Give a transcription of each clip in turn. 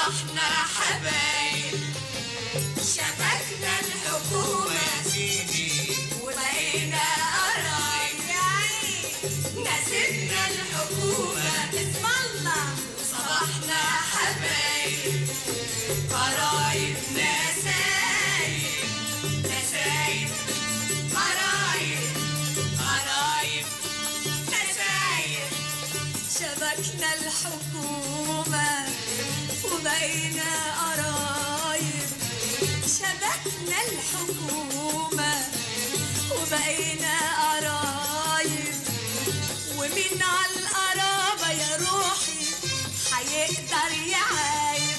صبحنا حبايب شبكنا الحكومة وبقينا قرايب نسيبنا الحكومة اسم الله صبحنا حبايب قرايب نسايب نسايب قرايب قرايب نسايب شبكنا الحكومة وبقينا قرايب شبكنا الحكومة وبقينا قرايب ومين على القرابة يا روحي هيقدر يعايب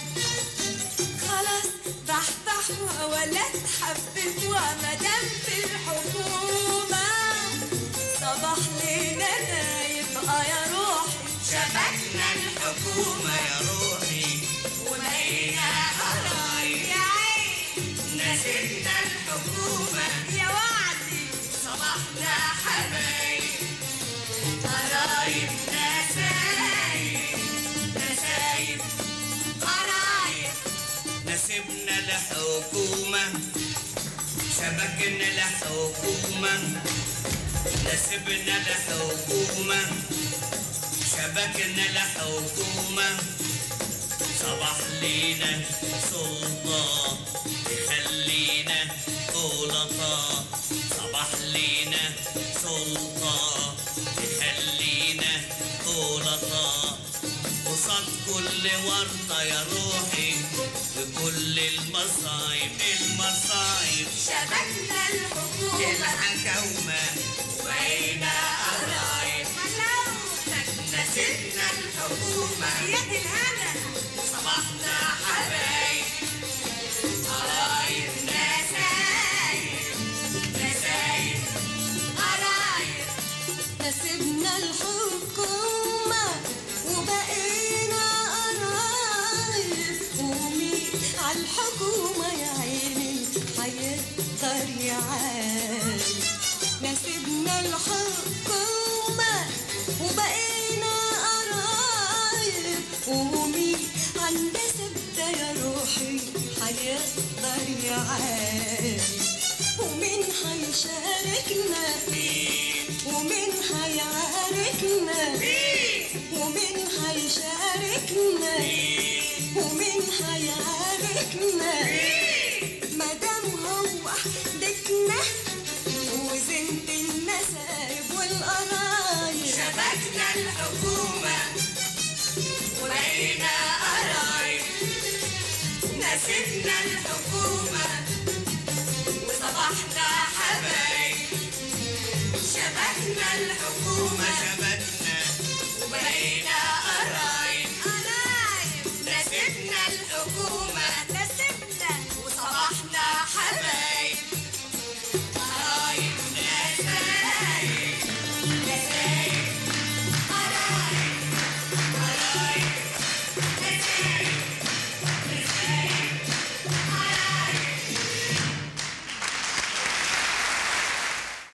خلاص بحبح ولا تحبب ومدام في الحكومة صباح لينا نايب اه يا روحي شبكنا الحكومة يا روحي وبقينا قرايب يا عين نسيبنا الحكومة يا وعدي صبحنا حبايب قرايب نسايب نسايب قرايب نسيبنا الحكومة شبكنا الحكومة نسيبنا الحكومة شبكنا الحكومة صباح لينا سلطة يخلينا غلطة صباح لينا سلطة يخلينا غلطة قصاد كل ورطة يا روحي بكل المصايب المصايب شبكنا الحكومة الحكومة وبقينا قرايب نسيبنا الحكومة يد الهنا صبحنا حبايب قرايب نسايب نسايب قرايب نسيبنا الحكومة وبقينا قرايب ومين عالحكومة يا عيني هيقدر يعايش نسيبنا الحكومة وبقينا قرايب ومين عند سبتة يا روحي هيقدر يعايش ومين هيشاركنا ومين هيعاركنا ومين هيشاركنا ومين هيعاركنا مادام هو بيتنا وزنت النسايب والقرايب شبكنا الحكومة وبقينا قرايب نسيبنا الحكومة وصبحنا حبايب شبكنا الحكومة شبكنا وبقينا قرايب قرايب نسيبنا الحكومة نسيبنا وصبحنا حبايب قرايب نسايب نسايب